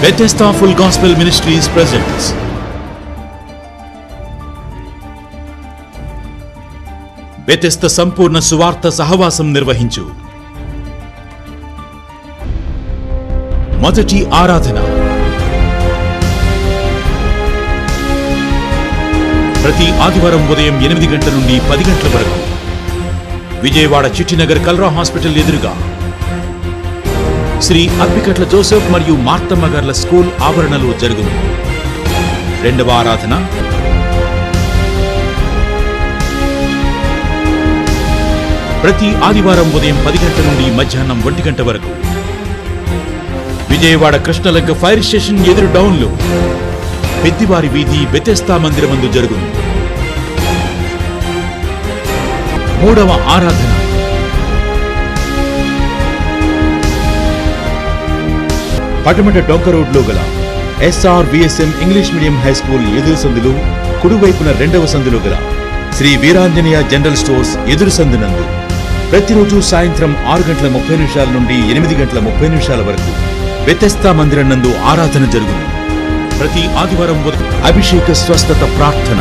Bethesda Full Gospel Ministries presents Bethesda సంపూర్ణ సువార్త సహవాసం నిర్వహించు మొదటి ఆరాధన ప్రతి ఆదివారం ఉదయం ఎనిమిది గంటల నుండి పది గంటల వరకు విజయవాడ చిట్టినగర్ కల్రా హాస్పిటల్ ఎదురుగా శ్రీ అప్పికట్ల జోసెఫ్ మరియు మార్తమ్మ గార్ల స్కూల్ ఆవరణలో జరుగును రెండవ ఆరాధన ప్రతి ఆదివారం ఉదయం పది గంటల నుండి మధ్యాహ్నం ఒంటి గంట వరకు విజయవాడ కృష్ణలంక ఫైర్ స్టేషన్ ఎదురు డౌన్లో పెద్దివారి వీధి బెతెస్తా మందిరమందు జరుగును మూడవ ఆరాధన పటమట డొంక రోడ్లో గల S R V S M English medium high school ఎదురు సందులు కుడివైపున రెండవ సందులో గల శ్రీ వీరాంజనేయ జనరల్ స్టోర్స్ ఎదురు సందునందు ప్రతిరోజు సాయంత్రం ఆరు గంటల ముప్పై నిమిషాల నుండి ఎనిమిది గంటల ముప్పై నిమిషాల వరకు వ్యతస్థా మందిరం నందు ఆరాధన జరుగును ప్రతి ఆదివారం ఉదయం అభిషేక స్వస్థత ప్రార్థన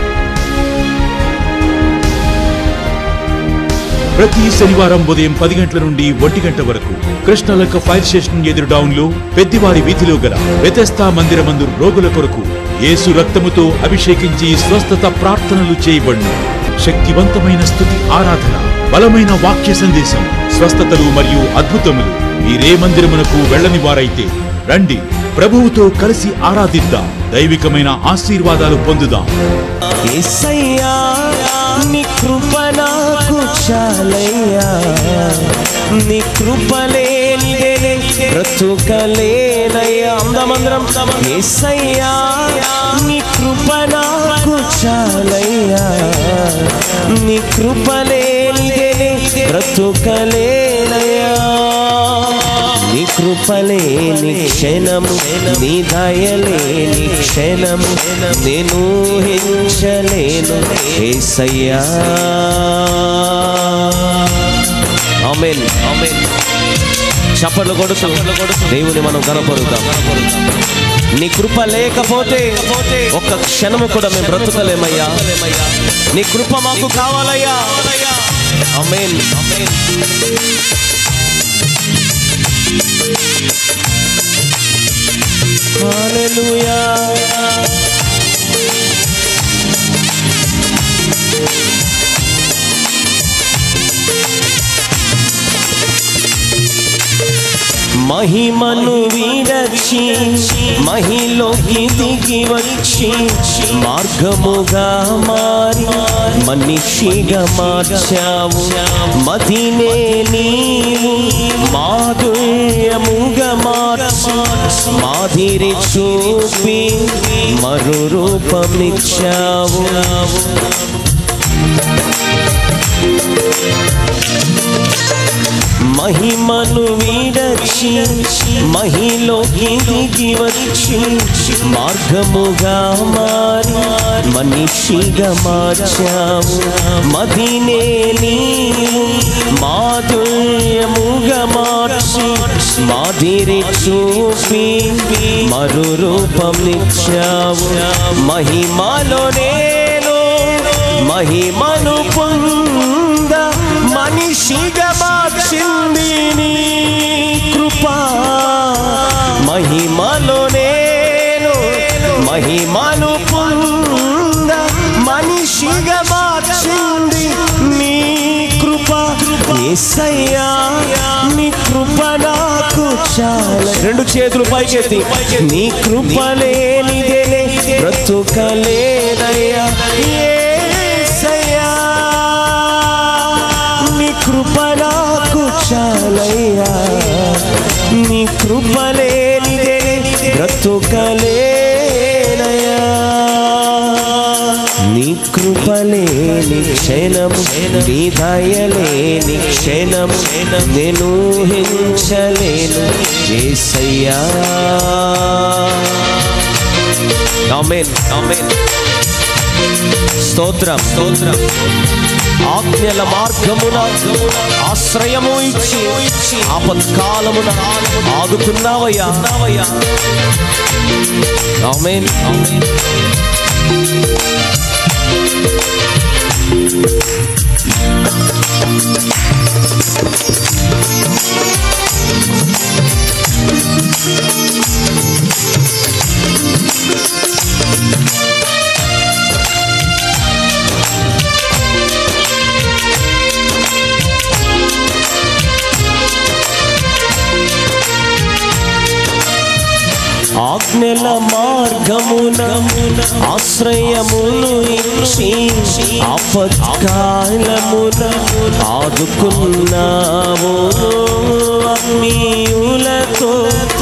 ప్రతి శనివారం ఉదయం పది గంటల నుండి ఒంటి గంట వరకు కృష్ణలక్క ఫైర్ స్టేషన్ ఎదురు డౌన్లో పెద్దివారి వీధిలో గల వ్యతస్థా మందిరమందు రోగుల కొరకు యేసు రక్తముతో అభిషేకించి స్వస్థత ప్రార్థనలు చేయబడును శక్తివంతమైన స్థుతి ఆరాధన బలమైన వాక్య సందేశం స్వస్థతలు మరియు అద్భుతములు మీరే మందిరమునకు వెళ్ళని వారైతే రండి ప్రభువుతో కలిసి ఆరాధిద్దాం దైవికమైన ఆశీర్వాదాలు పొందుదాం ఏసయ్యా నీ కృప నాకు చాలయ్యా నీ కృపలేనిదే బ్రతుకలేనయ్యా అందమందరం ఏసయ్యా నీ కృప నాకు చాలయ్యా నీ కృపలేనిదే బ్రతుకలేనయ్యా నీ కృపలేని క్షణము నీ దయలేని క్షణము నేను హించలేను ఏసయ్యా ఆమేన్ ఆమేన్ చప్పట్లు కొడుతూ దేవుని మనం కనపరుద్దాం నీ కృప లేకపోతే ఒక్క క్షణము కూడా మేము బ్రతుకలేమయ్యా నీ కృప మాకు కావాలయ్యా ఆమేన్ ఆమేన్ Hallelujah. మహిమను వీడచి మహిలోకి దిగి వచ్చి మార్గముగా మారి మనిషిగా మార్చావు మదినే నీవు మాధుర్యముగా మార్చి మాదిరి చూపి మరు రూపమిచ్చావు మహిమను వీడచి మహిలోకి దిగి వచ్చి మార్గముగా మారి మనిషిగా మార్చావు మదినే నీవు మాధుర్యముగా మార్చి మాదిరి చూపి మరు రూపమిచ్చావు మహిమలో నేను మహిమను పొంద మనిషిగా మార్చింది నీ కృప మహిమలో నేను మహిమను పొంద మనిషిగా మార్చింది నీ కృప ఏసయ్యా నీ కృప నాకు చాలా రెండు చేతులు పైకెత్తి నీ కృప లేనిదే బ్రతుకలేదయ్యా ఏసయ్యా నీ కృప నాకు చాలయ్యా నీ కృప లేనిదే బ్రతుకలేనయ్యా నీ కృప లేని క్షణము నీ దయలేని క్షణము నేను హించలేను ఏసయ్యా ఆమేన్ ఆమేన్ స్తోత్రం స్తోత్రం ఆజ్ఞల మార్గమున ఆశ్రయము ఇచ్చి ఆపత్కాలమున ఆదుకున్నావయ్యా ఆమేన్ ఆమేన్ ఆజ్ఞల మార్గమున ఆశ్రయమును ఇచ్చి ఆపత్కాలమున ఆదుకున్నావు ఆత్మీయులతో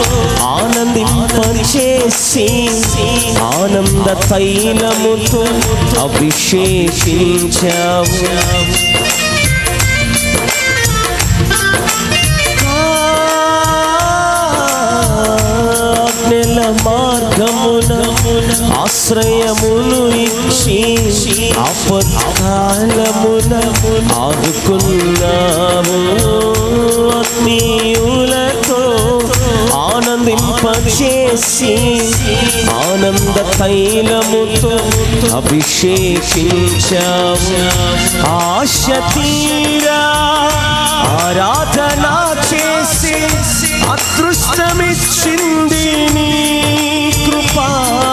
ఆనందింపచేసి ఆనంద తైలముతో అభిషేకించావు ఆజ్ఞల మార్గమున ఆశ్రయమును ఇచ్చి ఆపత్కాలమున ఆదుకున్నాము ఆత్మీయులతో ఆనందింపచేసి ఆనంద తైలముతో అభిషేకించాము ఆశ తీరా ఆరాధన చేసి అదృష్టమిచ్చింది నీ కృపా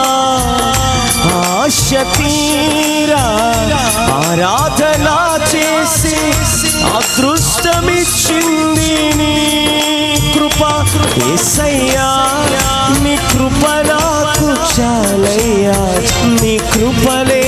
ఆశ తీరా ఆరాధన చేసి అదృష్టమిచ్చింది నీ కృప ఏసయ్యా నీ కృప నాకు చాలయ్యా నీ కృపలే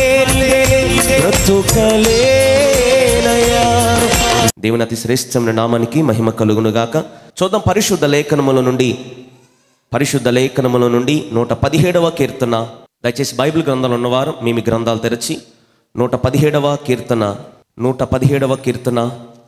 బ్రతుకలేనయ్యా దేవుని అతి శ్రేష్టమైన నామానికి మహిమ కలుగునుగాక చూద్దాం పరిశుద్ధ లేఖనముల నుండి పరిశుద్ధ లేఖనముల నుండి నూట పదిహేడవ కీర్తన దయచేసి బైబిల్ గ్రంథాలు ఉన్నవారు మీ మీ గ్రంథాలు తెరచి నూట పదిహేడవ కీర్తన నూట పదిహేడవ కీర్తన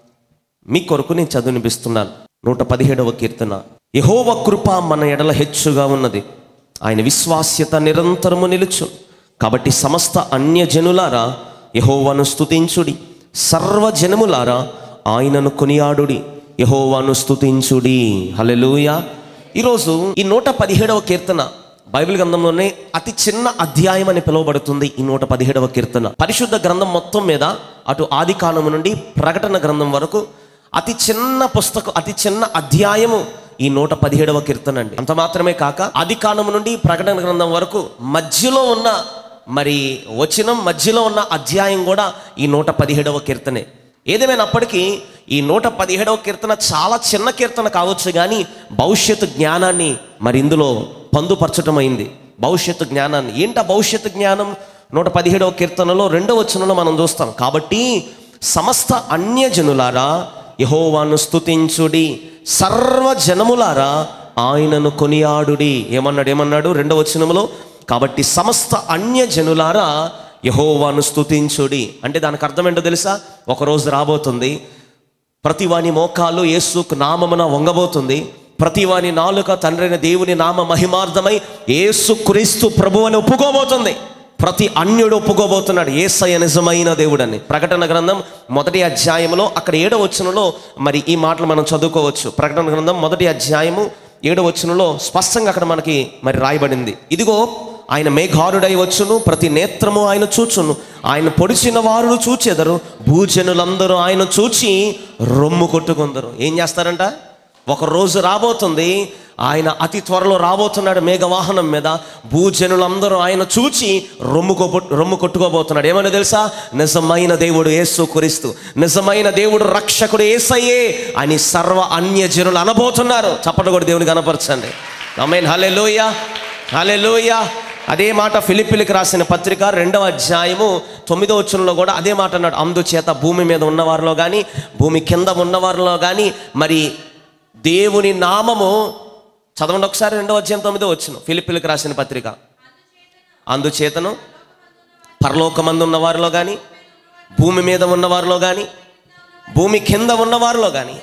మీ కొరకు నేను చదువునిపిస్తున్నాను నూట పదిహేడవ కీర్తన యహోవ కృప మన ఎడల హెచ్చుగా ఉన్నది ఆయన విశ్వాస్యత నిరంతరము నిలుచు కాబట్టి సమస్త అన్యజనులారా యహోవాను స్తుతించుడి సర్వజనములారా ఆయనను కొనియాడుడి యహోవాను స్తుతించుడి హల్లెలూయా ఈరోజు ఈ నూట పదిహేడవ కీర్తన బైబిల్ గ్రంథంలోనే అతి చిన్న అధ్యాయం అని పిలువబడుతుంది ఈ నూట పదిహేడవ కీర్తన పరిశుద్ధ గ్రంథం మొత్తం మీద అటు ఆది కాలము నుండి ప్రకటన గ్రంథం వరకు అతి చిన్న పుస్తకం అతి చిన్న అధ్యాయము ఈ నూట పదిహేడవ కీర్తన అండి అంత మాత్రమే కాక ఆది కాలము నుండి ప్రకటన గ్రంథం వరకు మధ్యలో ఉన్న మరి వచనం మధ్యలో ఉన్న అధ్యాయం కూడా ఈ నూట పదిహేడవ కీర్తనే ఏదేమైనప్పటికీ ఈ నూట పదిహేడవ కీర్తన చాలా చిన్న కీర్తన కావచ్చు కానీ భవిష్యత్తు జ్ఞానాన్ని మరి ఇందులో పొందుపరచడం అయింది భవిష్యత్తు జ్ఞానాన్ని ఏంట భవిష్యత్తు జ్ఞానం నూట పదిహేడవ కీర్తనలో రెండవ వచనంలో మనం చూస్తాం కాబట్టి సమస్త అన్యజనులారా యహోవాను స్తుతించుడి సర్వజనములారా ఆయనను కొనియాడుడి ఏమన్నాడు ఏమన్నాడు రెండవ వచనములో కాబట్టి సమస్త అన్యజనులారా యహోవాను స్తుతించుడి అంటే దానికి అర్థం ఏంటో తెలుసా ఒక రోజు రాబోతుంది ప్రతి వాని మోకాలు యేసుకు నామమున వంగబోతుంది ప్రతి వాని నాలుక తండ్రైన దేవుని నామ మహిమార్థమై యేసు క్రీస్తు ప్రభు అని ఒప్పుకోబోతుంది ప్రతి అన్యుడు ఒప్పుకోబోతున్నాడు ఏసయ్య నిజమైన దేవుడని ప్రకటన గ్రంథం మొదటి అధ్యాయంలో అక్కడ ఏడవ వచనంలో మరి ఈ మాటలు మనం చదువుకోవచ్చు ప్రకటన గ్రంథం మొదటి అధ్యాయము ఏడవ వచనంలో స్పష్టంగా అక్కడ మనకి మరి రాయబడింది ఇదిగో ఆయన మేఘారుడై వచ్చును ప్రతి నేత్రము ఆయన చూచును ఆయన పొడిచిన వారు చూచెదరు భూజనులందరూ ఆయన చూచి రొమ్ము కొట్టుకుందరు ఏం చేస్తారంట ఒక రోజు రాబోతుంది ఆయన అతి త్వరలో రాబోతున్నాడు మేఘవాహనం మీద భూజనులందరూ ఆయన చూచి రొమ్ము కొ- రొమ్ము కొట్టుకోబోతున్నాడు ఏమని తెలుసా నిజమైన దేవుడు యేసు కురిస్తూ నిజమైన దేవుడు రక్షకుడు ఏసయ్యే అని సర్వ అన్యజనులు అనబోతున్నారు చప్పటి కూడా దేవుని కనపరచండి అమేన్ హలే లోయ హలే అదే మాట ఫిలిపిలికి రాసిన పత్రిక రెండవ అధ్యాయము తొమ్మిదో వచ్చంలో కూడా అదే మాట అన్నాడు అందుచేత భూమి మీద ఉన్నవారిలో కానీ భూమి కింద ఉన్నవారిలో కానీ మరి దేవుని నామము చదవండి ఒకసారి రెండవ అధ్యాయం తొమ్మిదో వచ్చును ఫిలిపిలికి రాసిన పత్రిక అందుచేతను పరలోకమందు ఉన్నవారిలో కానీ భూమి మీద ఉన్నవారిలో కానీ భూమి కింద ఉన్నవారిలో కానీ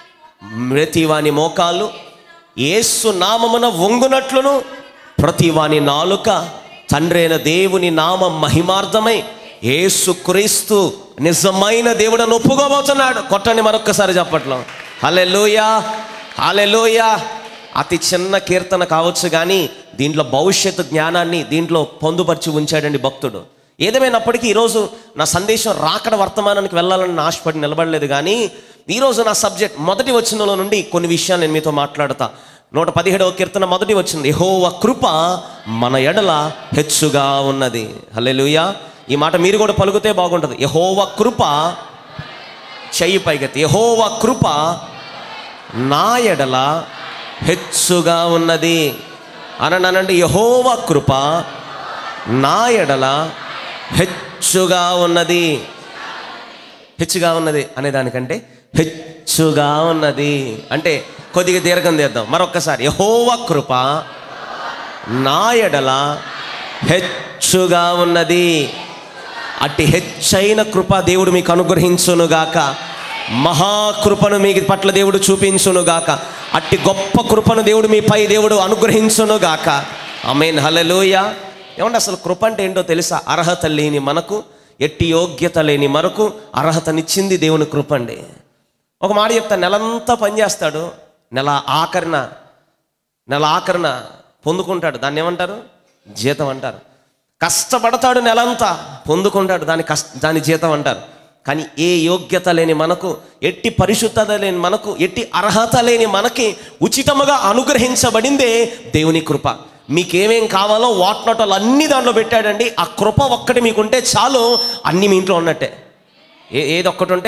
ప్రతి వాని మోకాళ్ళు ఏసు నామమున వంగునట్లును ప్రతి వాని నాలుక తండ్రి అయిన దేవుని నామం మహిమార్థమై యేసుక్రీస్తు నిజమైన దేవుడని ఒప్పుకోబోతున్నాడు కొట్టండి మరొక్కసారి చెప్పట్లో హలెలూయా హలెలూయా అతి చిన్న కీర్తన కావచ్చు కానీ దీంట్లో భవిష్యత్తు జ్ఞానాన్ని దీంట్లో పొందుపరిచి ఉంచాడండి భక్తుడు ఏదేమైనప్పటికీ ఈరోజు నా సందేశం రాకడ వర్తమానానికి వెళ్ళాలని నా ఆశపడి నిలబడలేదు కానీ ఈరోజు నా సబ్జెక్ట్ మొదటి వచనంలో నుండి కొన్ని విషయాలు నేను మీతో మాట్లాడతా నూట పదిహేడవ కీర్తన మొదటి వచ్చింది యెహోవా కృప మన ఎడల హెచ్చుగా ఉన్నది హల్లెలూయా ఈ మాట మీరు కూడా పలుకుతే బాగుంటుంది యెహోవా కృప చెయ్యి పైకెత్తి యెహోవా కృప నా ఎడల హెచ్చుగా ఉన్నది అననండి యెహోవా కృప నా ఎడల హెచ్చుగా ఉన్నది హెచ్చుగా ఉన్నది అనే దానికంటే హెచ్చుగా ఉన్నది అంటే కొద్దిగా దీర్ఘం తీద్దాం మరొక్కసారి యహోవ కృప నా ఎడల హెచ్చుగా ఉన్నది అట్టి హెచ్చైన కృప దేవుడు మీకు అనుగ్రహించునుగాక మహాకృపను మీ పట్ల దేవుడు చూపించునుగాక అట్టి గొప్ప కృపను దేవుడు మీపై దేవుడు అనుగ్రహించునుగాక అమేన్ హలలోయ ఏమంటే అసలు కృప అంటే ఏంటో తెలుసా అర్హత లేని మనకు ఎట్టి యోగ్యత లేని మనకు అర్హతనిచ్చింది దేవుని కృప అండి ఒక మాట చెప్తా నెలంతా పనిచేస్తాడు నెల ఆఖరిన నెల ఆఖరిన పొందుకుంటాడు దాన్ని ఏమంటారు జీతం అంటారు కష్టపడతాడు నెలంతా పొందుకుంటాడు దాని కష్ట దాని జీతం అంటారు కానీ ఏ యోగ్యత లేని మనకు ఎట్టి పరిశుద్ధత లేని మనకు ఎట్టి అర్హత లేని మనకి ఉచితముగా అనుగ్రహించబడిందే దేవుని కృప మీకేమేం కావాలో వాట్నోటలు అన్ని దాంట్లో పెట్టాడండి ఆ కృప ఒక్కటి మీకుంటే చాలు అన్ని మీ ఇంట్లో ఉన్నట్టే ఏ ఏది ఒక్కటి ఉంటే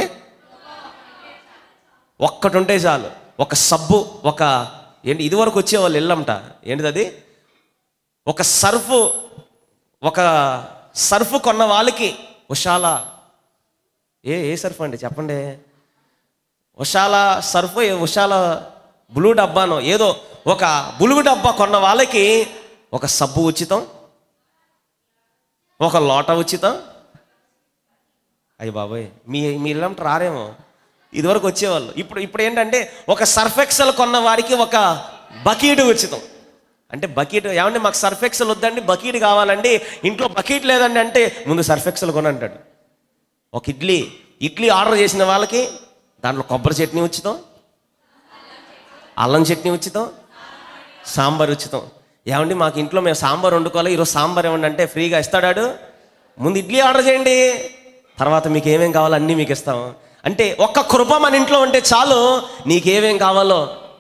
ఒక్కటి ఉంటే చాలు ఒక సబ్బు ఒక ఏంటి ఇదివరకు వచ్చేవాళ్ళు ఇల్లంట ఏంటిది అది ఒక సర్ఫ్ ఒక సర్ఫ్ కొన్న వాళ్ళకి ఉషాల ఏ ఏ సర్ఫ్ అండి చెప్పండి ఉషాల సర్ఫ్ ఏ ఉషాల బ్లూ డబ్బానో ఏదో ఒక బులుగు డబ్బా కొన్న వాళ్ళకి ఒక సబ్బు ఉచితం ఒక లోట ఉచితం అయ్యి బాబాయ్ మీ మీ ఇల్లంట రారేమో ఇదివరకు వచ్చేవాళ్ళు ఇప్పుడు ఇప్పుడు ఏంటంటే ఒక సర్ఫ్ ఎక్సెల్ కొన్న వారికి ఒక బకీట్ ఉచితం అంటే బకీట్ ఏమంటే మాకు సర్ఫ్ ఎక్సెల్ వద్దండి బకీట్ కావాలండి ఇంట్లో బకీట్ లేదండి అంటే ముందు సర్ఫ్ ఎక్సెల్ కొని అంటాడు ఒక ఇడ్లీ ఇడ్లీ ఆర్డర్ చేసిన వాళ్ళకి దాంట్లో కొబ్బరి చట్నీ ఉచితం అల్లం చట్నీ ఉచితం సాంబార్ ఉచితం ఏమండి మాకు ఇంట్లో మేము సాంబార్ వండుకోవాలి ఈరోజు సాంబార్ ఏమండి అంటే ఫ్రీగా ఇస్తాడాడు ముందు ఇడ్లీ ఆర్డర్ చేయండి తర్వాత మీకు ఏమేం కావాలో అన్నీ మీకు ఇస్తాం అంటే ఒక్క కృప మన ఇంట్లో ఉంటే చాలు నీకేమేం కావాలో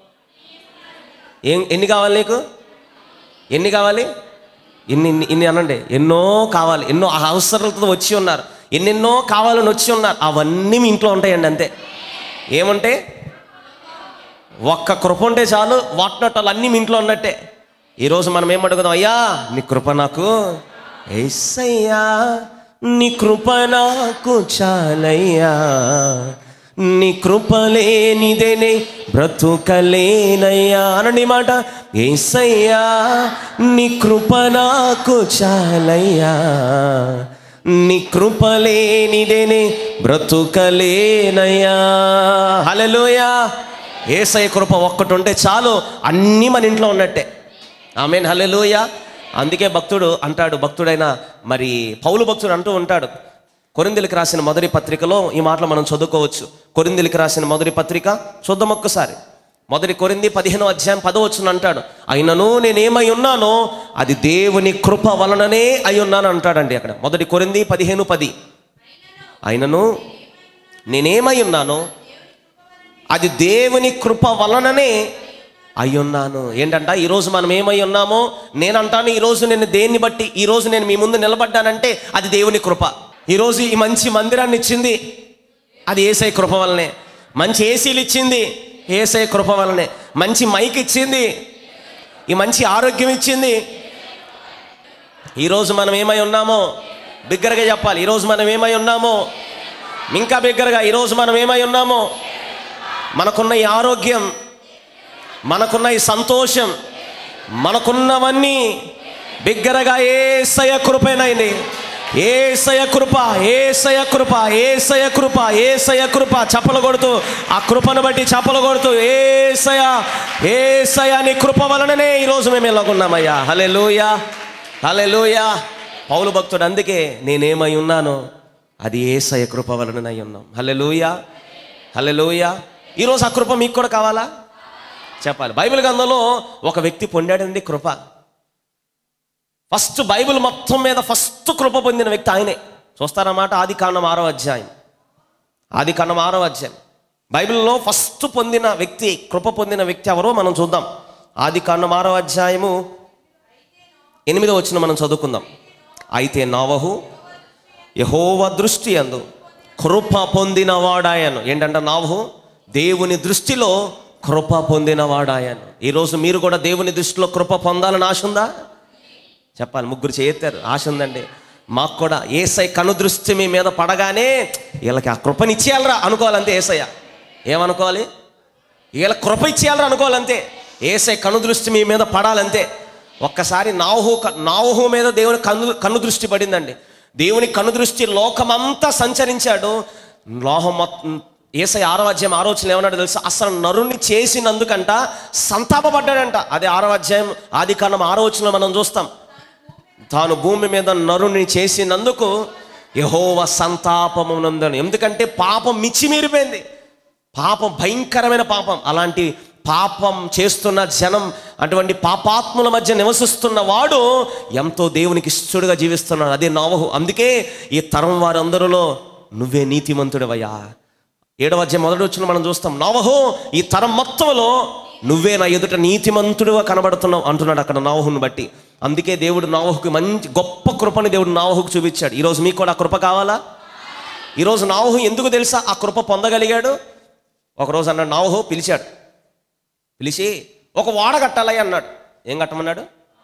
ఏం ఎన్ని కావాలి నీకు ఎన్ని కావాలి ఎన్ని ఇన్ని ఇన్ని అనండి ఎన్నో కావాలి ఎన్నో అవసరాలతో వచ్చి ఉన్నారు ఎన్నెన్నో కావాలని వచ్చి ఉన్నారు అవన్నీ మీ ఇంట్లో ఉంటాయండి అంతే ఏముంటే ఒక్క కృప ఉంటే చాలు వాటినట్టు అన్నీ మీ ఇంట్లో ఉన్నట్టే ఈరోజు మనం ఏం అడుగుదాం అయ్యా నీ కృప నాకు ఏసయ్యా నీ కృప నాకు చాలయ్యా నీ కృప లేనిదేనే బ్రతుకలేనయ్యా అనండి ఈ మాట ఏసయ్యా నీ కృప నాకు చాలయ్యా నీ కృప లేనిదేనే బ్రతుకలేనయ్యా హల్లెలూయా ఏసయ్య కృప ఒక్కటి ఉంటే చాలు అన్నీ మన ఇంట్లో ఉన్నట్టే ఆమెన్ హల్లెలూయా అందుకే భక్తుడు అంటాడు భక్తుడైన మరి పౌలు భక్తుడు అంటూ ఉంటాడు కొరిందులకు రాసిన మొదటి పత్రికలో ఈ మాటలు మనం చదువుకోవచ్చు కొరిందులకు రాసిన మొదటి పత్రిక చూద్దాం ఒక్కసారి మొదటి కొరింది పదిహేనో అధ్యాయం పదవచ్చును అంటాడు అయినను నేనేమై ఉన్నానో అది దేవుని కృప వలననే అయి ఉన్నాను అంటాడండి అక్కడ మొదటి కొరింది పదిహేను పది అయినను నేనేమై ఉన్నానో అది దేవుని కృప వలననే అయ్యున్నాను ఏంటంట ఈరోజు మనం ఏమై ఉన్నామో నేను అంటాను ఈరోజు నేను దేన్ని బట్టి ఈరోజు నేను మీ ముందు నిలబడ్డానంటే అది దేవుని కృప ఈరోజు ఈ మంచి మందిరాన్ని ఇచ్చింది అది ఏసై కృప వలనే మంచి ఏసీలు ఇచ్చింది ఏసై కృప వలనే మంచి మైక్ ఇచ్చింది ఈ మంచి ఆరోగ్యం ఇచ్చింది ఈరోజు మనం ఏమై ఉన్నామో బిగ్గరగా చెప్పాలి ఈరోజు మనం ఏమై ఉన్నామో ఇంకా బిగ్గరగా ఈరోజు మనం ఏమై ఉన్నామో మనకున్న ఈ ఆరోగ్యం మనకున్న ఈ సంతోషం మనకున్నవన్నీ బిగ్గరగా ఏసయ కృపేనైంది ఏసయ కృప ఏసయ కృప ఏసయ కృప ఏసయ కృప చప్పలు కొడుతూ ఆ కృపను బట్టి చప్పలు కొడుతూ ఏసయ ఏసయ నీ కృప వలననే ఈరోజు మేము ఇలాగున్నామయ్యా హలే లూయా హల్లెలూయా పౌలు భక్తుడు అందుకే నేనేమై ఉన్నానో అది ఏసయ కృప వలననై ఉన్నాం హల్లెలూయా హల్లెలూయా ఈరోజు ఆ కృప మీకు కూడా కావాలా చెప్పాలి బైబిల్ గ్రంథంలో ఒక వ్యక్తి పొందాడండి కృప ఫస్ట్ బైబిల్ మొత్తం మీద ఫస్ట్ కృప పొందిన వ్యక్తి ఆయనే చూస్తారన్నమాట ఆది కాండం ఆరో అధ్యాయం ఆది కాండం ఆరో అధ్యాయం బైబిల్లో ఫస్ట్ పొందిన వ్యక్తి కృప పొందిన వ్యక్తి ఎవరో మనం చూద్దాం ఆది కాండం ఆరో అధ్యాయము ఎనిమిదో వచ్చిన మనం చదువుకుందాం అయితే నావహు యహోవ దృష్టి అందు కృప పొందిన వాడాయను ఏంటంటే నావహు దేవుని దృష్టిలో కృప పొందిన వాడాయను ఈరోజు మీరు కూడా దేవుని దృష్టిలో కృప పొందాలని ఆశ ఉందా చెప్పాలి ముగ్గురు చేయెత్తారు ఆశ ఉందండి మాకు కూడా ఏసై కను దృష్టి మీ మీద పడగానే వీళ్ళకి ఆ కృపని ఇచ్చేయాలరా అనుకోవాలంతే ఏసయ్య ఏమనుకోవాలి వీళ్ళ కృప ఇచ్చేయాలరా అనుకోవాలంతే ఏసై కను దృష్టి మీ మీద పడాలంతే ఒక్కసారి నాహు నాహు మీద దేవుని కన్ను కన్ను దృష్టి పడిందండి దేవుని కన్ను దృష్టి లోకమంతా సంచరించాడు లోహం మొత్తం ఏసై ఆరో అధ్యాయం ఆలోచన ఏమన్నాడు తెలుసా అసలు నరుణ్ణి చేసినందుకంట సంతాపపడ్డాడంట అదే ఆరో అధ్యాయం ఆది కాలం ఆరోచనలో మనం చూస్తాం తాను భూమి మీద నరుని చేసినందుకు యహోవ సంతాపమునందను ఎందుకంటే పాపం మిచ్చిమీరిపోయింది పాపం భయంకరమైన పాపం అలాంటి పాపం చేస్తున్న జనం అటువంటి పాపాత్ముల మధ్య నివసిస్తున్న వాడు ఎంతో దేవునికి ఇష్టడుగా జీవిస్తున్నాడు అదే నావహు అందుకే ఈ తరం వారందరిలో నువ్వే నీతిమంతుడవయ్యా ఏడవ అధ్యాయం మొదటి వచ్చిన మనం చూస్తాం నవహో ఈ తరం మొత్తంలో నువ్వే నా ఎదుట నీతిమంతుడుగా కనబడుతున్నావు అంటున్నాడు అక్కడ నావహుని బట్టి అందుకే దేవుడు నావహుకి మంచి గొప్ప కృపని దేవుడు నావహుకు చూపించాడు ఈరోజు మీకు కూడా ఆ కృప కావాలా ఈరోజు నావహు ఎందుకు తెలుసా ఆ కృప పొందగలిగాడు ఒకరోజు అన్నాడు నావహు పిలిచాడు పిలిచి ఒక వాడ కట్టాలయ్య అన్నాడు ఏం కట్టమన్నాడు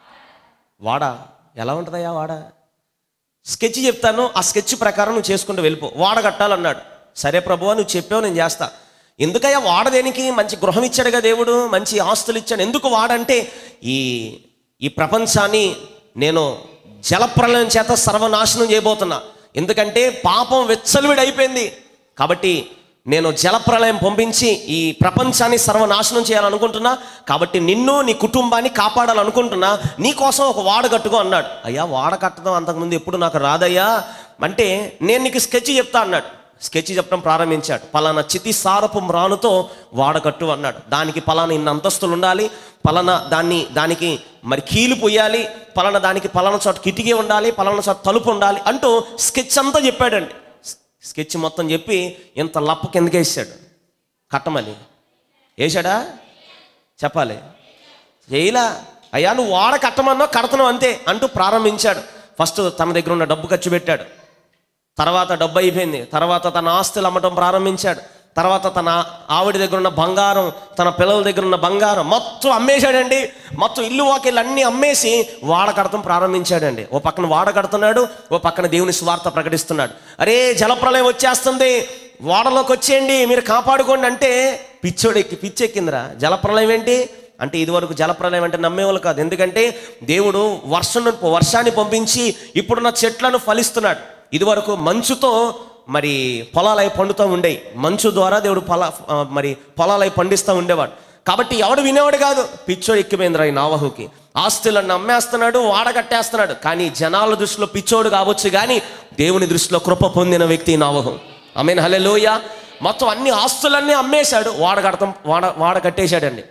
వాడ ఎలా ఉంటుందయ్యా వాడ స్కెచ్ చెప్తాను ఆ స్కెచ్ ప్రకారం నువ్వు చేసుకుంటూ వెళ్ళిపో వాడ కట్టాలన్నాడు సరే ప్రభువా నువ్వు చెప్పావు నేను చేస్తా ఎందుకయ్యా వాడ దేనికి మంచి గృహం ఇచ్చాడుగా దేవుడు మంచి ఆస్తులు ఇచ్చాడు ఎందుకు వాడంటే ఈ ఈ ప్రపంచాన్ని నేను జలప్రలయం చేత సర్వనాశనం చేయబోతున్నా ఎందుకంటే పాపం వెచ్చలివిడి అయిపోయింది కాబట్టి నేను జలప్రలయం పంపించి ఈ ప్రపంచాన్ని సర్వనాశనం చేయాలనుకుంటున్నా కాబట్టి నిన్ను నీ కుటుంబాన్ని కాపాడాలనుకుంటున్నా నీ కోసం ఒక వాడ కట్టుకో అన్నాడు అయ్యా వాడ కట్టడం అంతకుముందు ఎప్పుడు నాకు రాదయ్యా అంటే నేను నీకు స్కెచ్ చెప్తా అన్నాడు స్కెచ్ చెప్పడం ప్రారంభించాడు పలానా చితి సారపు మ్రానుతో వాడకట్టు అన్నాడు దానికి పలానా ఇన్ని అంతస్తులు ఉండాలి పలానా దాన్ని దానికి మరి కీలు పొయ్యాలి పలానా దానికి పలానా చోట కిటికీ ఉండాలి పలానా చోట తలుపు ఉండాలి అంటూ స్కెచ్ అంతా చెప్పాడండి స్కెచ్ మొత్తం చెప్పి ఇంత లప్ప కిందకి వేసాడు కట్టమని వేసాడా చెప్పాలి చేయలా అయ్యా నువ్వు వాడ కట్టమన్నావు కడతన్నావు అంతే అంటూ ప్రారంభించాడు ఫస్ట్ తన దగ్గర ఉన్న డబ్బు ఖర్చు పెట్టాడు తర్వాత డబ్బు అయిపోయింది తర్వాత తన ఆస్తులు అమ్మటం ప్రారంభించాడు తర్వాత తన ఆవిడ దగ్గర ఉన్న బంగారం తన పిల్లల దగ్గర ఉన్న బంగారం మొత్తం అమ్మేశాడండి మొత్తం ఇల్లు వాకిళ్ళు అన్నీ అమ్మేసి వాడ కడతం ప్రారంభించాడండి ఓ పక్కన వాడ కడుతున్నాడు ఓ పక్కన దేవుని స్వార్థ ప్రకటిస్తున్నాడు అరే జలప్రలయం వచ్చేస్తుంది వాడలోకి వచ్చేయండి మీరు కాపాడుకోండి అంటే పిచ్చోడెక్కి పిచ్చెక్కిందిరా జలప్రలయం ఏంటి అంటే ఇదివరకు జలప్రలయం అంటే నమ్మేవాళ్ళు కాదు ఎందుకంటే దేవుడు వర్షం వర్షాన్ని పంపించి ఇప్పుడున్న చెట్లను ఫలిస్తున్నాడు ఇదివరకు మంచుతో మరి పొలాలై పండుతూ ఉండేవి మంచు ద్వారా దేవుడు పొల ఆ, మరి పొలాలై పండిస్తూ ఉండేవాడు కాబట్టి ఎవడు వినేవాడు కాదు పిచ్చోడు ఎక్కిపోయిందిరా ఈ నావహుకి ఆస్తులను అమ్మేస్తున్నాడు వాడగట్టేస్తున్నాడు కానీ జనాల దృష్టిలో పిచ్చోడు కావచ్చు కానీ దేవుని దృష్టిలో కృప పొందిన వ్యక్తి ఈ నావహు ఆమెను హలెలోయ మొత్తం అన్ని ఆస్తులన్నీ అమ్మేశాడు వాడగడతాం వాడ వాడ కట్టేశాడండి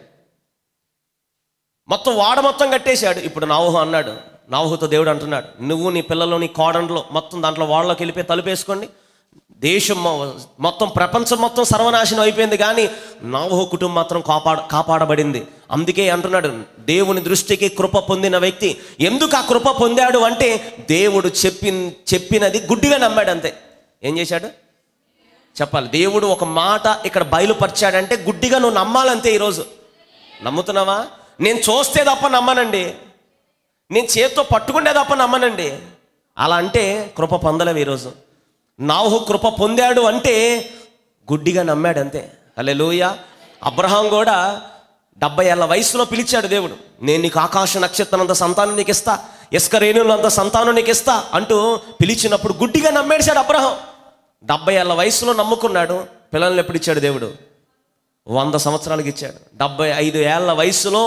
మొత్తం వాడ మొత్తం కట్టేశాడు ఇప్పుడు నావహు అన్నాడు నావహుతో దేవుడు అంటున్నాడు నువ్వు నీ పిల్లలు నీ కోడంలో మొత్తం దాంట్లో వాళ్ళలోకి వెళ్ళిపోయి తలుపేసుకోండి దేశం మొ- మొత్తం ప్రపంచం మొత్తం సర్వనాశనం అయిపోయింది కానీ నావహు కుటుంబం మాత్రం కాపాడ కాపాడబడింది అందుకే అంటున్నాడు దేవుని దృష్టికి కృప పొందిన వ్యక్తి ఎందుకు ఆ కృప పొందాడు అంటే దేవుడు చెప్పి చెప్పినది గుడ్డిగా నమ్మాడు అంతే ఏం చేశాడు చెప్పాలి దేవుడు ఒక మాట ఇక్కడ బయలుపరిచాడంటే గుడ్డిగా నువ్వు నమ్మాలంతే ఈరోజు నమ్ముతున్నావా నేను చూస్తే తప్ప నమ్మనండి నేను చేత్తో పట్టుకుంటే తప్ప నమ్మనండి అలా అంటే కృప పొందలేవు ఈరోజు నాహు కృప పొందాడు అంటే గుడ్డిగా నమ్మాడు అంతే అలే లూయ అబ్రహాం కూడా డెబ్బై ఏళ్ళ వయసులో పిలిచాడు దేవుడు నేను నీకు ఆకాశ నక్షత్రంత సంతానం నీకు ఇస్తా ఇసుక రేణులంత సంతానం నీకు ఇస్తా అంటూ పిలిచినప్పుడు గుడ్డిగా నమ్మేశాడు అబ్రహాం డెబ్బై ఏళ్ళ వయసులో నమ్ముకున్నాడు పిల్లల్ని ఎప్పుడు ఇచ్చాడు దేవుడు వంద సంవత్సరాలకి ఇచ్చాడు డెబ్బై ఐదు ఏళ్ళ వయసులో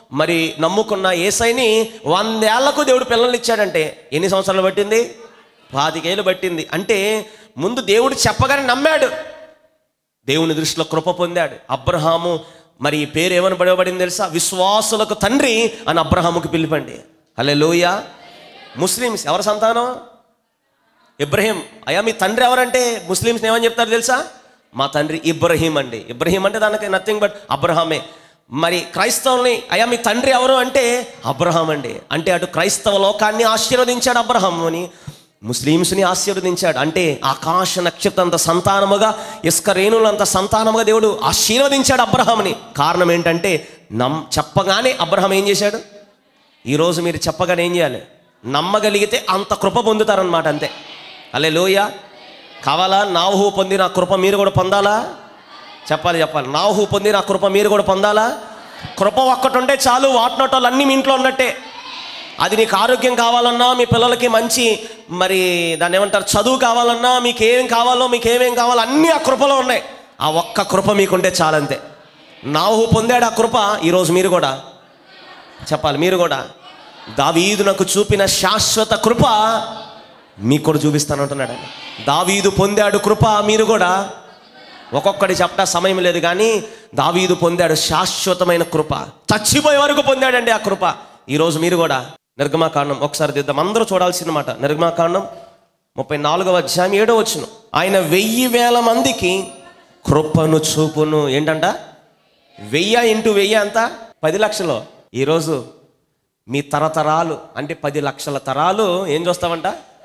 మరి నమ్ముకున్న ఏసైని వందేళ్లకు దేవుడు పిల్లల్ని ఇచ్చాడంటే ఎన్ని సంవత్సరాలు పట్టింది పాతికేళ్ళు పట్టింది అంటే ముందు దేవుడు చెప్పగానే నమ్మాడు దేవుని దృష్టిలో కృప పొందాడు అబ్రహాము మరి ఈ పేరు ఏమని పడబడింది తెలుసా విశ్వాసులకు తండ్రి అని అబ్రహాముకి పిలిపండి హలే లోయ ముస్లిమ్స్ ఎవరి సంతానం ఇబ్రహీం అయ్యా మీ తండ్రి ఎవరంటే ముస్లిమ్స్ ఏమని చెప్తారు తెలుసా మా తండ్రి ఇబ్రహీం అండి ఇబ్రహీం అంటే దానికి నథింగ్ బట్ అబ్రహామే మరి క్రైస్తవుల్ని అయ్యా మీ తండ్రి ఎవరు అంటే అబ్రహాం అండి అంటే అటు క్రైస్తవ లోకాన్ని ఆశీర్వదించాడు అబ్రహాం అని ముస్లిమ్స్ని ఆశీర్వదించాడు అంటే ఆకాశ నక్షత్రంత సంతానముగా ఇసుక రేణులంత సంతానముగా దేవుడు ఆశీర్వదించాడు అబ్రహాంని కారణం ఏంటంటే నమ్ చెప్పగానే అబ్రహాం ఏం చేశాడు ఈరోజు మీరు చెప్పగానే ఏం చేయాలి నమ్మగలిగితే అంత కృప పొందుతారనమాట అంతే అలే లోయ కావాలా నాహు పొందిన ఆ కృప మీరు కూడా పొందాలా చెప్పాలి చెప్పాలి నాహు పొందిన ఆ కృప మీరు కూడా పొందాలా కృప ఒక్కటి ఉంటే చాలు వాటినోటోళ్ళు అన్నీ మీ ఇంట్లో ఉన్నట్టే అది నీకు ఆరోగ్యం కావాలన్నా మీ పిల్లలకి మంచి మరి దాన్ని ఏమంటారు చదువు కావాలన్నా మీకు ఏం కావాలో మీకు ఏమేం కావాలో అన్నీ ఆ కృపలో ఉన్నాయి ఆ ఒక్క కృప మీకుంటే చాలంతే నాహు పొందాడు ఆ కృప ఈరోజు మీరు కూడా చెప్పాలి మీరు కూడా దావీదు నాకు చూపిన శాశ్వత కృప మీకు కూడా చూపిస్తానంటున్నాడు ఆయన దావీదు పొందాడు కృప మీరు కూడా ఒక్కొక్కటి చెప్పట సమయం లేదు కానీ దావీదు పొందాడు శాశ్వతమైన కృప చచ్చిపోయే వరకు పొందాడండి ఆ కృప ఈరోజు మీరు కూడా నిర్గమాకాండం ఒకసారి దిద్దాం అందరూ చూడాల్సిన మాట నిర్గమాకాండం ముప్పై నాలుగవ అధ్యాయం ఏడో వచ్చును ఆయన వెయ్యి వేల మందికి కృపను చూపును ఏంటంట వెయ్యి ఇంటూ వెయ్యి అంత పది లక్షలు ఈరోజు మీ తరతరాలు అంటే పది లక్షల తరాలు ఏం చూస్తామంట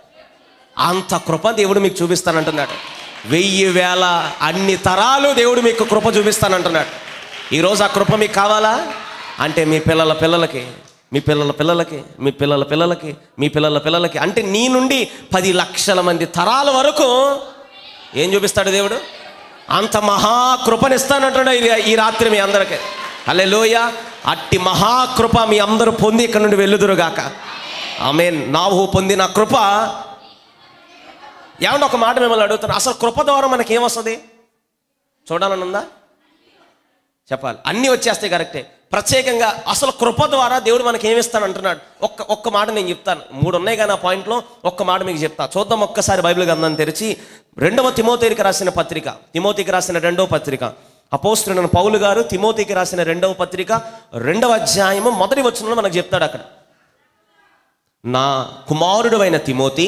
అంత కృప దేవుడు మీకు చూపిస్తానంటున్నాడు వెయ్యి వేల అన్ని తరాలు దేవుడు మీకు కృప చూపిస్తానంటున్నాడు ఈరోజు ఆ కృప మీకు కావాలా అంటే మీ పిల్లల పిల్లలకి మీ పిల్లల పిల్లలకి మీ పిల్లల పిల్లలకి మీ పిల్లల పిల్లలకి అంటే నీ నుండి పది లక్షల మంది తరాల వరకు ఏం చూపిస్తాడు దేవుడు అంత మహాకృపనిస్తానంటున్నాడు ఈ- ఈ రాత్రి మీ అందరికీ అలే లోయ అట్టి మహాకృప మీ అందరూ పొంది ఇక్కడ నుండి వెళ్ళుదురుగాక ఆమె నావు పొందిన కృప ఏమన్నా ఒక మాట మిమ్మల్ని అడుగుతాను అసలు కృప ద్వారా మనకి ఏమొస్తుంది చూడాలని ఉందా చెప్పాలి అన్నీ వచ్చేస్తాయి కరెక్టే ప్రత్యేకంగా అసలు కృప ద్వారా దేవుడు మనకి ఏమిస్తాను అంటున్నాడు ఒక్క ఒక్క మాట నేను చెప్తాను మూడు ఉన్నాయి కానీ ఆ పాయింట్లో ఒక్క మాట మీకు చెప్తా చూద్దాం ఒక్కసారి బైబిల్ గ్రంథాన్ని తెరిచి రెండవ తిమోతికి రాసిన పత్రిక తిమోతికి రాసిన రెండవ పత్రిక అపోస్తున్న పౌలు గారు తిమోతికి రాసిన రెండవ పత్రిక రెండవ అధ్యాయము మొదటి వచనంలో మనకు చెప్తాడు అక్కడ నా కుమారుడు అయిన తిమోతి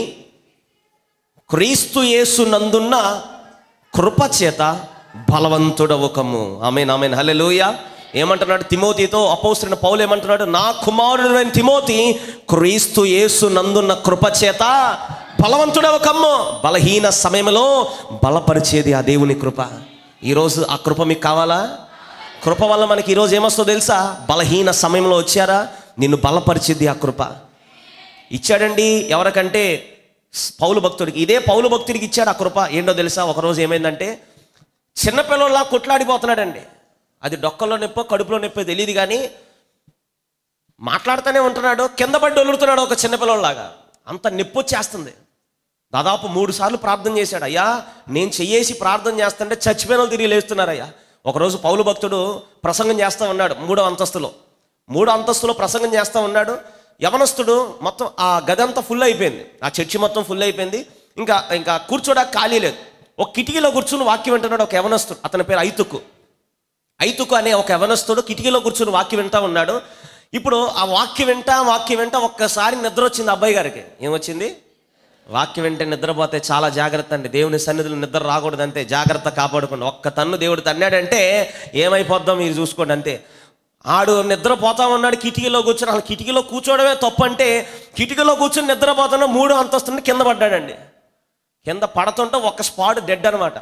క్రీస్తు యేసు నందున్న కృప చేత బలవంతుడవుకము ఆమెన్ ఆమెన్ హల్లెలూయ ఏమంటున్నాడు తిమోతితో అపోస్తున్న పౌలు ఏమంటున్నాడు నా కుమారుడైన తిమోతి క్రీస్తు యేసు నందున్న కృప చేత బలవంతుడవకమ్ము బలహీన సమయంలో బలపరిచేది ఆ దేవుని కృప ఈరోజు ఆ కృప మీకు కావాలా కృప వల్ల మనకి ఈరోజు ఏమొస్తుందో తెలుసా బలహీన సమయంలో వచ్చారా నిన్ను బలపరిచేది ఆ కృప ఇచ్చాడండి ఎవరికంటే పౌలు భక్తుడికి ఇదే పౌలు భక్తుడికి ఇచ్చాడు ఆ కృప ఏంటో తెలుసా ఒకరోజు ఏమైందంటే చిన్నపిల్లలా కొట్లాడిపోతున్నాడండి అది డొక్కలో నొప్పో కడుపులో నొప్పో తెలియదు కానీ మాట్లాడుతూనే ఉంటున్నాడు కింద పడి వదులుతున్నాడు ఒక చిన్నపిల్లలాగా అంత నొప్పి వచ్చేస్తుంది దాదాపు మూడు సార్లు ప్రార్థన చేశాడు అయ్యా నేను చెయ్యేసి ప్రార్థన చేస్తుంటే చచ్చిపోయిన వాళ్ళు తిరిగి లేస్తున్నారయ్యా ఒకరోజు పౌలు భక్తుడు ప్రసంగం చేస్తూ ఉన్నాడు మూడో అంతస్తులో మూడో అంతస్తులో ప్రసంగం చేస్తూ ఉన్నాడు యవనస్తుడు మొత్తం ఆ గది అంతా ఫుల్ అయిపోయింది ఆ చర్చి మొత్తం ఫుల్ అయిపోయింది ఇంకా ఇంకా కూర్చోడానికి ఖాళీ లేదు ఒక కిటికీలో కూర్చుని వాక్యం వింటున్నాడు ఒక యవనస్తుడు అతని పేరు ఐతుక్కు ఐతుకు అనే ఒక యవనస్తుడు కిటికీలో కూర్చుని వాక్యం వింటా ఉన్నాడు ఇప్పుడు ఆ వాక్యం వింటా వాక్యం వింటా ఒక్కసారి నిద్ర వచ్చింది అబ్బాయి గారికి ఏమొచ్చింది వాక్యం వింటే నిద్రపోతే చాలా జాగ్రత్త అండి దేవుని సన్నిధిలో నిద్ర రాకూడదు అంతే జాగ్రత్త కాపాడుకోండి ఒక్క తన్ను దేవుడు తన్నాడంటే ఏమైపోద్దో మీరు చూసుకోండి అంతే ఆడు నిద్రపోతా ఉన్నాడు కిటికీలో కూర్చొని అసలు కిటికీలో కూర్చోవడమే తప్పు అంటే కిటికీలో కూర్చొని నిద్రపోతున్న మూడు అంతస్తుని కింద పడ్డాడండి కింద పడుతుంటే ఒక స్పాట్ డెడ్ అనమాట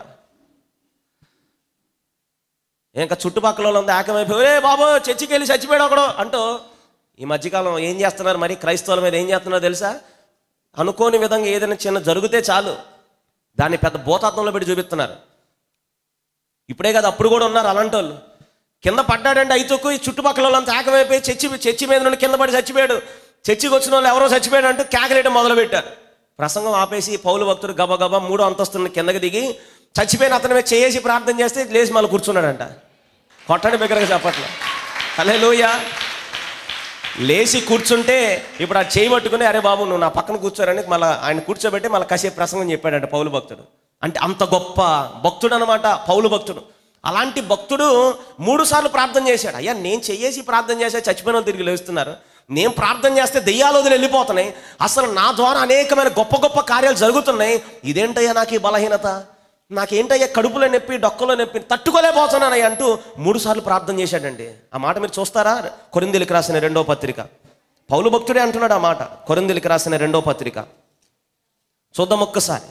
ఇంకా చుట్టుపక్కల వాళ్ళంతా ఏకమైపోయి ఏ బాబు చర్చికి వెళ్ళి చచ్చిపోయాడు ఒకడు అంటూ ఈ మధ్యకాలం ఏం చేస్తున్నారు మరి క్రైస్తవుల మీద ఏం చేస్తున్నారో తెలుసా అనుకోని విధంగా ఏదైనా చిన్న జరిగితే చాలు దాన్ని పెద్ద భూతాత్మంలో పెట్టి చూపిస్తున్నారు ఇప్పుడే కదా అప్పుడు కూడా ఉన్నారు అలాంటి వాళ్ళు కింద పడ్డాడంటే ఐతుకు ఈ చుట్టుపక్కల వాళ్ళంతా ఏకమైపోయి చర్చి చర్చి మీద నుండి కింద పడి చచ్చిపోయాడు చర్చికి వచ్చిన వాళ్ళు ఎవరో చచ్చిపోయాడు అంటూ కేకలేయడం మొదలుపెట్టారు ప్రసంగం ఆపేసి పౌలు భక్తుడు గబగబా మూడో అంతస్తుని కిందకి దిగి చచ్చిపోయిన అతని మీద చేసి ప్రార్థన చేస్తే లేచి మళ్ళీ కూర్చున్నాడంట కొట్టండి బిగ్గరగా చెప్పట్లే హలే లోయ లేచి కూర్చుంటే ఇప్పుడు ఆ చేయి పట్టుకుని అరే బాబు నువ్వు నా పక్కన కూర్చోరని మళ్ళీ ఆయన కూర్చోబెట్టి మళ్ళీ కాసేపు ప్రసంగం చెప్పాడంట పౌలు భక్తుడు అంటే అంత గొప్ప భక్తుడు అనమాట పౌలు భక్తుడు అలాంటి భక్తుడు మూడు సార్లు ప్రార్థన చేశాడు అయ్యా నేను చెయ్యేసి ప్రార్థన చేసే చచ్చిపోయిన వాళ్ళు తిరిగి లేస్తున్నారు నేను ప్రార్థన చేస్తే దెయ్యాలు వదిలి వెళ్ళిపోతున్నాయి అసలు నా ద్వారా అనేకమైన గొప్ప గొప్ప కార్యాలు జరుగుతున్నాయి ఇదేంటయ్యా నాకు ఈ బలహీనత నాకేంటయ్యా కడుపులో నొప్పి డొక్కలో నొప్పి తట్టుకోలేకపోతున్నానయ్య అంటూ మూడు సార్లు ప్రార్థన చేశాడండి ఆ మాట మీరు చూస్తారా కొరిందెలికి రాసిన రెండో పత్రిక పౌలు భక్తుడే అంటున్నాడు ఆ మాట కొరిందెలికి రాసిన రెండో పత్రిక చూద్దాం ఒక్కసారి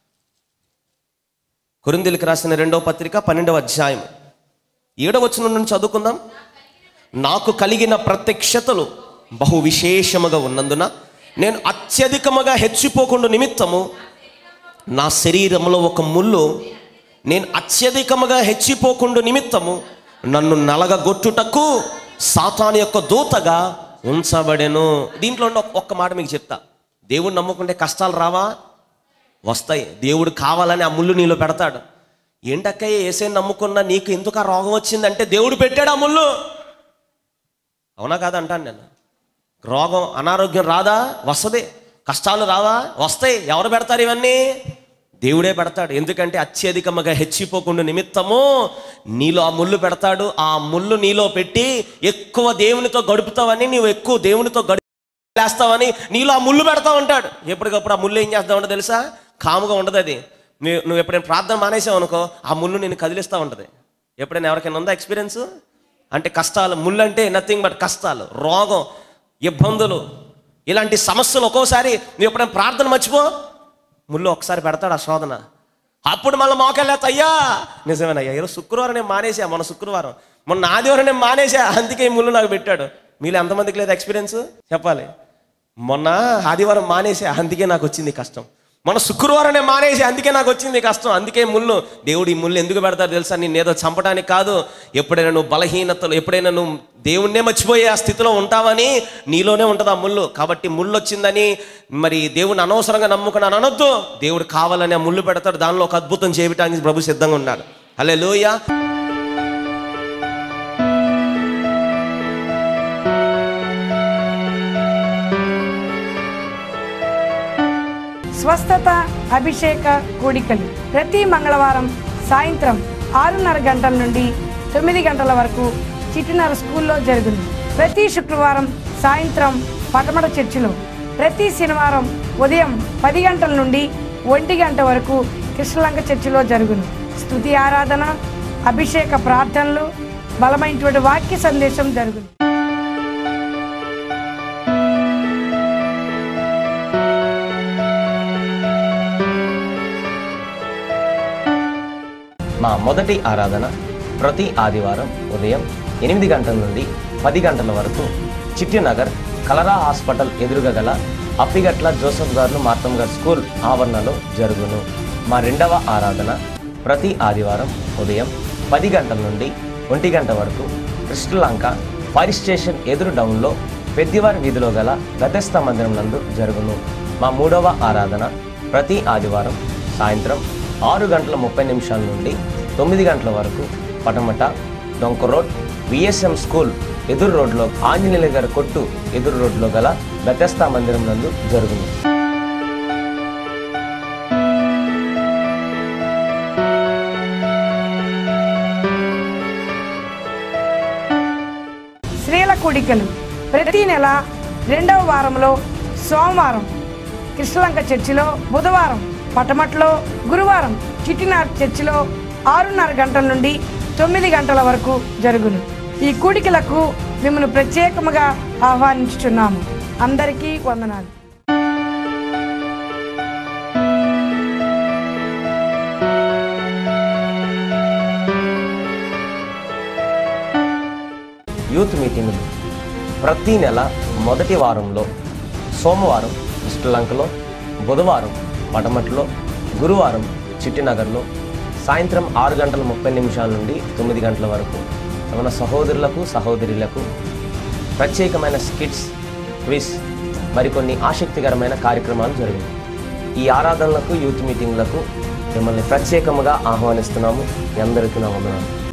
కొరిందెలికి రాసిన రెండో పత్రిక పన్నెండవ అధ్యాయం ఏడవ వచనం నుండి చదువుకుందాం నాకు కలిగిన ప్రత్యక్షతలు బహు విశేషముగా ఉన్నందున నేను అత్యధికముగా హెచ్చిపోకుండా నిమిత్తము నా శరీరంలో ఒక ముళ్ళు నేను అత్యధికముగా హెచ్చిపోకుండా నిమిత్తము నన్ను నలగగొట్టుటకు సాతాను యొక్క దూతగా ఉంచబడెను దీంట్లో ఉన్న ఒక్క మాట మీకు చెప్తా దేవుడు నమ్ముకుంటే కష్టాలు రావా వస్తాయి దేవుడు కావాలని ఆ ముళ్ళు నీలో పెడతాడు ఏంటక్కయ్య ఏసే నమ్ముకున్నా నీకు ఎందుకు ఆ రోగం వచ్చిందంటే దేవుడు పెట్టాడు ఆ ముళ్ళు అవునా కాదా అంటాను నేను రోగం అనారోగ్యం రాదా వస్తుంది కష్టాలు రావా వస్తాయి ఎవరు పెడతారు ఇవన్నీ దేవుడే పెడతాడు ఎందుకంటే అత్యధికముగా హెచ్చిపోకుండా నిమిత్తము నీలో ఆ ముళ్ళు పెడతాడు ఆ ముళ్ళు నీలో పెట్టి ఎక్కువ దేవునితో గడుపుతావని నీవు ఎక్కువ దేవునితో గడు లేస్తావని నీలో ఆ ముళ్ళు పెడతా ఉంటాడు ఎప్పటికప్పుడు ఆ ముళ్ళు ఏం చేస్తావు తెలుసా కాముగా ఉండదు అది నువ్వు నువ్వు ఎప్పుడైనా ప్రార్థన మానేసావు అనుకో ఆ ముళ్ళు నేను కదిలిస్తూ ఉంటుంది ఎప్పుడైనా ఎవరికైనా ఉందా ఎక్స్పీరియన్స్ అంటే కష్టాలు ముళ్ళు అంటే నథింగ్ బట్ కష్టాలు రోగం ఇబ్బందులు ఇలాంటి సమస్యలు ఒక్కోసారి నువ్వు ఎప్పుడైనా ప్రార్థన మర్చిపో ముళ్ళు ఒకసారి పెడతాడు ఆ శోధన అప్పుడు మళ్ళీ మోకెళ్ళేస్తా అయ్యా నిజమేనయ్యా ఈరోజు శుక్రవారం నేను మానేసా మొన్న శుక్రవారం మొన్న ఆదివారం నేను మానేసా అందుకే ఈ ముళ్ళు నాకు పెట్టాడు మీలో ఎంతమందికి లేదు ఎక్స్పీరియన్స్ చెప్పాలి మొన్న ఆదివారం మానేసా అందుకే నాకు వచ్చింది ఈ కష్టం మొన్న శుక్రవారం నేను మానేసి అందుకే నాకు వచ్చింది ఈ కష్టం అందుకే ముళ్ళు దేవుడు ఈ ముళ్ళు ఎందుకు పెడతాడు తెలుసా నేను ఏదో చంపడానికి కాదు ఎప్పుడైనా నువ్వు బలహీనతలు ఎప్పుడైనా నువ్వు దేవుణ్ణే మర్చిపోయే ఆ స్థితిలో ఉంటావని నీలోనే ఉంటుంది ఆ ముళ్ళు కాబట్టి ముళ్ళు వచ్చిందని మరి దేవుని అనవసరంగా నమ్ముకున్నాను అనొద్దు దేవుడు కావాలని ఆ ముళ్ళు పెడతాడు దానిలో ఒక అద్భుతం చేయటానికి ప్రభు సిద్ధంగా ఉన్నాడు హలే లోయ స్వస్థత అభిషేక కూడికలు ప్రతి మంగళవారం సాయంత్రం ఆరున్నర గంటల నుండి తొమ్మిది గంటల వరకు చిటినర స్కూల్లో జరుగును ప్రతి శుక్రవారం సాయంత్రం పటమట చర్చిలో ప్రతి శనివారం ఉదయం పది గంటల నుండి ఒంటి గంట వరకు కృష్ణలంక చర్చిలో జరుగును స్తుతి ఆరాధన అభిషేక ప్రార్థనలు బలమైనటువంటి వాక్య సందేశం జరుగును మా మొదటి ఆరాధన ప్రతి ఆదివారం ఉదయం ఎనిమిది గంటల నుండి పది గంటల వరకు చిట్టినగర్ కలరా హాస్పిటల్ ఎదురుగా గల అప్పిగట్ల జోసఫ్ గారు మార్తం గారు స్కూల్ ఆవరణలో జరుగును మా రెండవ ఆరాధన ప్రతి ఆదివారం ఉదయం పది గంటల నుండి ఒంటి గంట వరకు కృష్ణలంక ఫైర్ స్టేషన్ ఎదురు డౌన్లో పెద్దివారి వీధిలో గల గతస్థ మందిరం నందు జరుగును మా మూడవ ఆరాధన ప్రతి ఆదివారం సాయంత్రం ఆరు గంటల ముప్పై నిమిషాల నుండి తొమ్మిది గంటల వరకు పటమట డొంక రోడ్ విఎస్ఎం స్కూల్ ఎదురు రోడ్లో ఆంజనేయుల గారి కొట్టు ఎదురు రోడ్లో గల గతస్థ మందిరం నందు జరుగును స్త్రీల కూడికలు ప్రతి నెల రెండవ వారంలో సోమవారం కృష్ణలంక చర్చిలో బుధవారం పటమట్లో గురువారం చిట్టినార్ చర్చిలో ఆరున్నర గంటల నుండి తొమ్మిది గంటల వరకు జరుగును ఈ కూడికలకు మిమ్మల్ని ప్రత్యేకముగా ఆహ్వానించుచున్నాము అందరికీ వందనాలు యూత్ మీటింగులు ప్రతి నెల మొదటి వారంలో సోమవారం శ్రీలంకలో బుధవారం పటమట్లో గురువారం చిట్టినగర్లో సాయంత్రం ఆరు గంటల ముప్పై నిమిషాల నుండి తొమ్మిది గంటల వరకు మన సహోదరులకు సహోదరులకు ప్రత్యేకమైన స్కిట్స్ క్విజ్ మరికొన్ని ఆసక్తికరమైన కార్యక్రమాలు జరిగాయి ఈ ఆరాధనలకు యూత్ మీటింగ్లకు మిమ్మల్ని ప్రత్యేకముగా ఆహ్వానిస్తున్నాము మీ అందరికీ నా వందనాలు